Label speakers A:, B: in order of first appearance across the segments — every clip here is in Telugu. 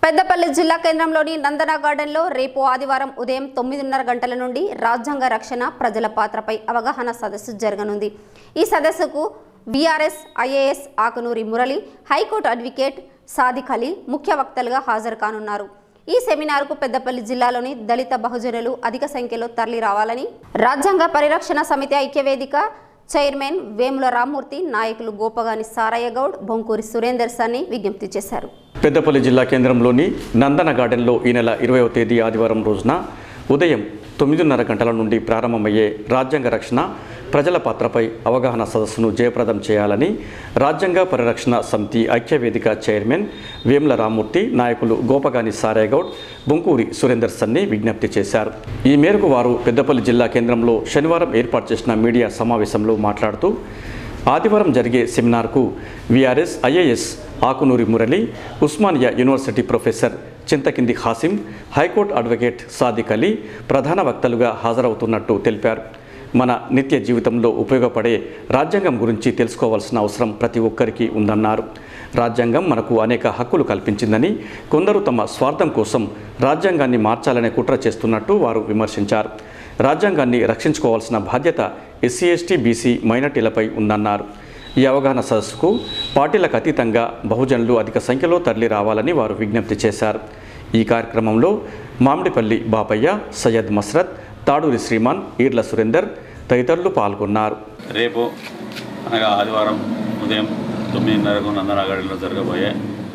A: పెద్దపల్లి జిల్లా కేంద్రంలోని నందన గార్డెన్లో రేపు ఆదివారం ఉదయం తొమ్మిదిన్నర గంటల నుండి రాజ్యాంగ రక్షణ ప్రజల పాత్రపై అవగాహన సదస్సు జరగనుంది ఈ సదస్సుకు BRS IAS Akunuri Murali high court advocate Sadiq Ali ముఖ్య వక్తలుగా హాజరు కానున్నారు ఈ సెమినార్కు పెద్దపల్లి జిల్లాలోని దళిత బహుజనులు అధిక సంఖ్యలో తరలి రావాలని రాజ్యాంగ పరిరక్షణ సమితి ఐక్యవేదిక చైర్మన్ వేముల రామ్మూర్తి నాయకులు గోపగాని సారయ్య గౌడ్ బొంకూరి సురేందర్ సన్ని విజ్ఞప్తి చేశారు
B: పెద్దపల్లి జిల్లా కేంద్రంలోని నందన గార్డెన్లో ఈ నెల ఇరవైవ తేదీ ఆదివారం రోజున ఉదయం తొమ్మిదిన్నర గంటల నుండి ప్రారంభమయ్యే రాజ్యాంగ రక్షణ ప్రజల పాత్రపై అవగాహన సదస్సును జయప్రదం చేయాలని రాజ్యాంగ పరిరక్షణ సమితి ఐక్యవేదిక చైర్మన్ వేముల రామ్మూర్తి నాయకులు గోపగాని సారేగౌడ్ బొంకూరి సురేందర్ సన్ని విజ్ఞప్తి చేశారు ఈ మేరకు వారు పెద్దపల్లి జిల్లా కేంద్రంలో శనివారం ఏర్పాటు చేసిన మీడియా సమావేశంలో మాట్లాడుతూ ఆదివారం జరిగే సెమినార్కు VRS IAS Akunuri Murali Osmania university professor Chinthakindi Hashim high court advocate Sadiq Ali ప్రధాన వక్తలుగా హాజరవుతున్నట్టు తెలిపారు మన నిత్య జీవితంలో ఉపయోగపడే రాజ్యాంగం గురించి తెలుసుకోవాల్సిన అవసరం ప్రతి ఒక్కరికి ఉందన్నారు రాజ్యాంగం మనకు అనేక హక్కులు కల్పించిందని కొందరు తమ స్వార్థం కోసం రాజ్యాంగాన్ని మార్చాలనే కుట్ర చేస్తున్నట్టు వారు విమర్శించారు రాజ్యాంగాన్ని రక్షించుకోవాల్సిన బాధ్యత ఎస్సీ ఎస్టీ బీసీ మైనార్టీలపై ఉందన్నారు ఈ అవగాహన సదస్సుకు పార్టీలకు అతీతంగా బహుజనులు అధిక సంఖ్యలో తరలి రావాలని వారు విజ్ఞప్తి చేశారు ఈ కార్యక్రమంలో మామిడిపల్లి బాపయ్య సయ్యద్ మస్రత్ తాడూరి శ్రీమాన్ ఈర్ల సురేందర్ తదితరులు పాల్గొన్నారు
C: రేపు అనగా ఆదివారం ఉదయం తొమ్మిదిన్నరకు నందనగడిలో జరగబోయే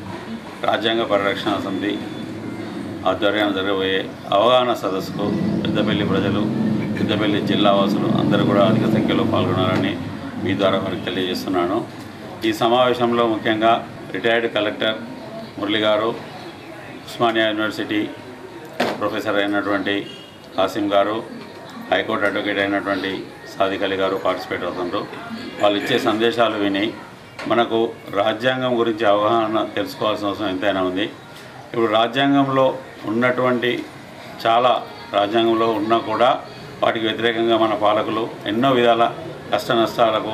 C: రాజ్యాంగ పరిరక్షణ సమితి ఆధ్వర్యాన్ని జరగబోయే అవగాహన సదస్సుకు పెద్దపల్లి ప్రజలు పెద్దపల్లి జిల్లా వాసులు అందరూ కూడా అధిక సంఖ్యలో పాల్గొనాలని మీ ద్వారా వారికి తెలియజేస్తున్నాను ఈ సమావేశంలో ముఖ్యంగా రిటైర్డ్ కలెక్టర్ మురళి గారు ఉస్మానియా యూనివర్సిటీ ప్రొఫెసర్ అయినటువంటి కాసిం గారు హైకోర్టు అడ్వకేట్ అయినటువంటి సాదిక్ అలీ గారు పార్టిసిపేట్ అవుతుండ్రు వాళ్ళు ఇచ్చే సందేశాలు విని మనకు రాజ్యాంగం గురించి అవగాహన తెలుసుకోవాల్సిన అవసరం ఎంతైనా ఉంది ఇప్పుడు రాజ్యాంగంలో ఉన్నటువంటి చాలా రాజ్యాంగంలో ఉన్నా కూడా వాటికి వ్యతిరేకంగా మన పాలకులు ఎన్నో విధాల కష్ట నష్టాలకు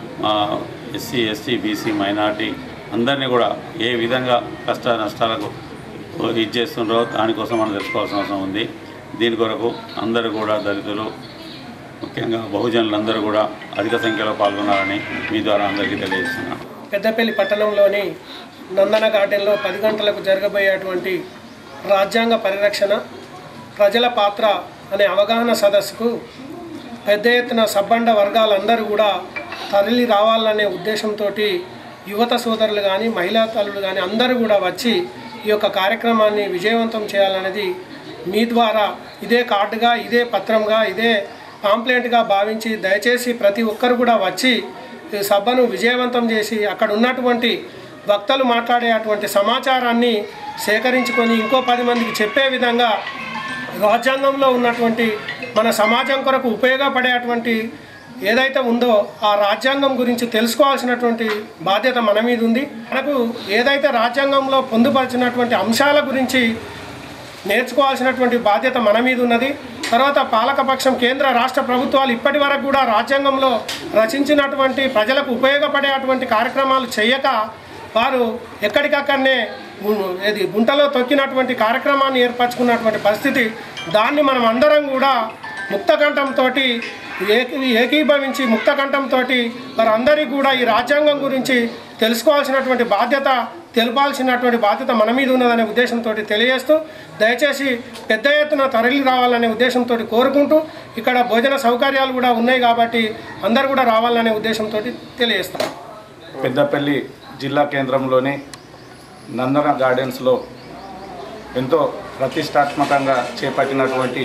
C: ఎస్సీ ఎస్టీ బీసీ మైనార్టీ అందరినీ కూడా ఏ విధంగా కష్ట నష్టాలకు ఇది చేస్తుండ్రో దానికోసం మనం తెలుసుకోవాల్సిన అవసరం ఉంది దీని కొరకు అందరూ కూడా దళితులు ముఖ్యంగా బహుజనులందరూ కూడా అధిక సంఖ్యలో పాల్గొనాలని మీ ద్వారా అందరికీ తెలియజేస్తున్నాను
D: పెద్దపల్లి పట్టణంలోని నందన గార్డెన్లో పది గంటలకు జరగబోయేటువంటి రాజ్యాంగ పరిరక్షణ ప్రజల పాత్ర అనే అవగాహన సదస్సుకు పెద్ద ఎత్తున సబ్బండ వర్గాలందరూ కూడా తరలి రావాలనే ఉద్దేశంతో యువత సోదరులు కానీ మహిళా తల్లులు కానీ అందరూ కూడా వచ్చి ఈ యొక్క కార్యక్రమాన్ని విజయవంతం చేయాలనేది మీ ద్వారా ఇదే కార్డుగా ఇదే పత్రంగా ఇదే పాంప్లెంట్గా భావించి దయచేసి ప్రతి ఒక్కరు కూడా వచ్చి ఈ సభను విజయవంతం చేసి అక్కడ ఉన్నటువంటి వక్తలు మాట్లాడే అటువంటి సమాచారాన్ని సేకరించుకొని ఇంకో పది మందికి చెప్పే విధంగా రాజ్యాంగంలో ఉన్నటువంటి మన సమాజం కొరకు ఉపయోగపడేటువంటి ఏదైతే ఉందో ఆ రాజ్యాంగం గురించి తెలుసుకోవాల్సినటువంటి బాధ్యత మన మీద ఉంది మనకు ఏదైతే రాజ్యాంగంలో పొందుపరిచినటువంటి అంశాల గురించి నేర్చుకోవాల్సినటువంటి బాధ్యత మన మీద ఉన్నది తర్వాత పాలకపక్షం కేంద్ర రాష్ట్ర ప్రభుత్వాలు ఇప్పటి వరకు కూడా రాజ్యాంగంలో రచించినటువంటి ప్రజలకు ఉపయోగపడేటువంటి కార్యక్రమాలు చేయక వారు ఎక్కడికక్కడనే గు- ఏది గుంటలో తొక్కినటువంటి కార్యక్రమాన్ని ఏర్పరచుకున్నటువంటి పరిస్థితి దాన్ని మనం అందరం కూడా ముక్తకంఠంతో ఏకీ ఏకీభవించి ముక్తకంఠంతో వారందరికీ కూడా ఈ రాజ్యాంగం గురించి తెలుసుకోవాల్సినటువంటి బాధ్యత తెలపాల్సినటువంటి బాధ్యత మన మీద ఉన్నదనే ఉద్దేశంతో తెలియజేస్తూ దయచేసి పెద్ద ఎత్తున తరలి రావాలనే ఉద్దేశంతో కోరుకుంటూ ఇక్కడ భోజన సౌకర్యాలు కూడా ఉన్నాయి కాబట్టి అందరు కూడా రావాలనే ఉద్దేశంతో తెలియజేస్తాం
E: పెద్దపల్లి జిల్లా కేంద్రంలోని నందన గార్డెన్స్లో ఎంతో ప్రతిష్టాత్మకంగా చేపట్టినటువంటి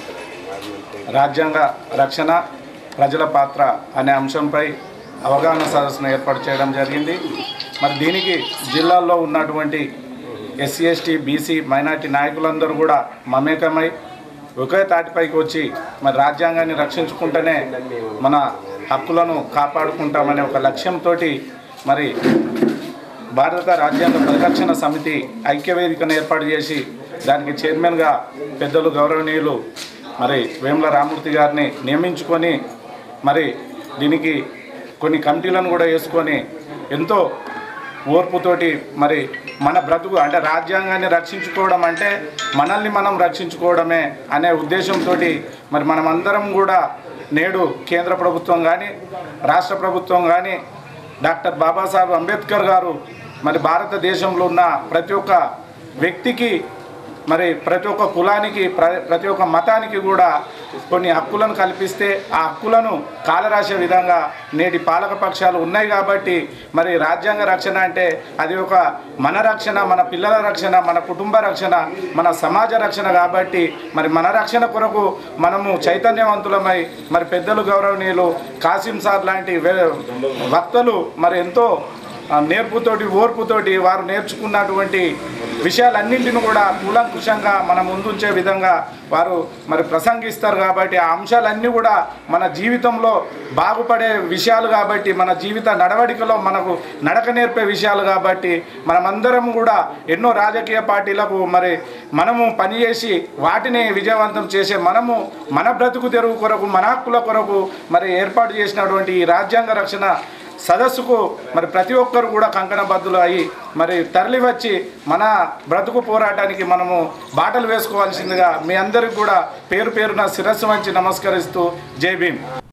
E: రాజ్యాంగ రక్షణ ప్రజల పాత్ర అనే అంశంపై అవగాహన సదస్సును ఏర్పాటు చేయడం జరిగింది మరి దీనికి జిల్లాల్లో ఉన్నటువంటి ఎస్సీ ఎస్టీ బీసీ మైనార్టీ నాయకులందరూ కూడా మమేకమై ఒకే తాటిపైకి వచ్చి మరి రాజ్యాంగాన్ని రక్షించుకుంటేనే మన హక్కులను కాపాడుకుంటామనే ఒక లక్ష్యంతో మరి భారత రాజ్యాంగ పరిరక్షణ సమితి ఐక్యవేదికను ఏర్పాటు చేసి దానికి చైర్మన్గా పెద్దలు గౌరవనీయులు మరి వేముల రామూర్తి గారిని నియమించుకొని మరి దీనికి కొన్ని కమిటీలను కూడా వేసుకొని ఎంతో ఓర్పుతోటి మరి మన బ్రతుకు అంటే రాజ్యాంగాన్ని రక్షించుకోవడం అంటే మనల్ని మనం రక్షించుకోవడమే అనే ఉద్దేశంతో మరి మనమందరం కూడా నేడు కేంద్ర ప్రభుత్వం కానీ రాష్ట్ర ప్రభుత్వం కానీ డాక్టర్ బాబాసాహెబ్ అంబేద్కర్ గారు మరి భారతదేశంలో ఉన్న ప్రతి ఒక్క వ్యక్తికి మరి ప్రతి ఒక్క కులానికి ప్ర ప్రతి ఒక్క మతానికి కూడా కొన్ని హక్కులను కల్పిస్తే ఆ హక్కులను కాలరాసే విధంగా నేటి పాలక పక్షాలు ఉన్నాయి కాబట్టి మరి రాజ్యాంగ రక్షణ అంటే అది ఒక మన రక్షణ మన పిల్లల రక్షణ మన కుటుంబ రక్షణ మన సమాజ రక్షణ కాబట్టి మరి మన రక్షణ కొరకు మనము చైతన్యవంతులమై మరి పెద్దలు గౌరవనీయులు కాసిం సార్ లాంటి వే- వక్తలు మరి ఎంతో ఆ నేర్పుతోటి ఓర్పుతోటి వారు నేర్చుకున్నటువంటి విషయాలన్నింటిని కూడా కూలంకుషంగా మన ముందుంచే విధంగా వారు మరి ప్రసంగిస్తారు కాబట్టి ఆ అంశాలన్నీ కూడా మన జీవితంలో బాగుపడే విషయాలు కాబట్టి మన జీవిత నడవడికలో మనకు నడక నేర్పే విషయాలు కాబట్టి మనమందరం కూడా ఎన్నో రాజకీయ పార్టీలకు మరి మనము పనిచేసి వాటిని విజయవంతం చేసే మనము మన బ్రతుకు తెరువు కొరకు మన హక్కుల కొరకు మరి ఏర్పాటు చేసినటువంటి ఈ రాజ్యాంగ రక్షణ సదస్సుకు మరి ప్రతి ఒక్కరు కూడా కంకణబద్దులు అయ్యి మరి తరలి వచ్చి మన బ్రతుకు పోరాటానికి మనము బాటలు వేసుకోవాల్సిందిగా మీ అందరికి కూడా పేరు పేరున శిరస్సు వంచి నమస్కరిస్తూ జై భీమ్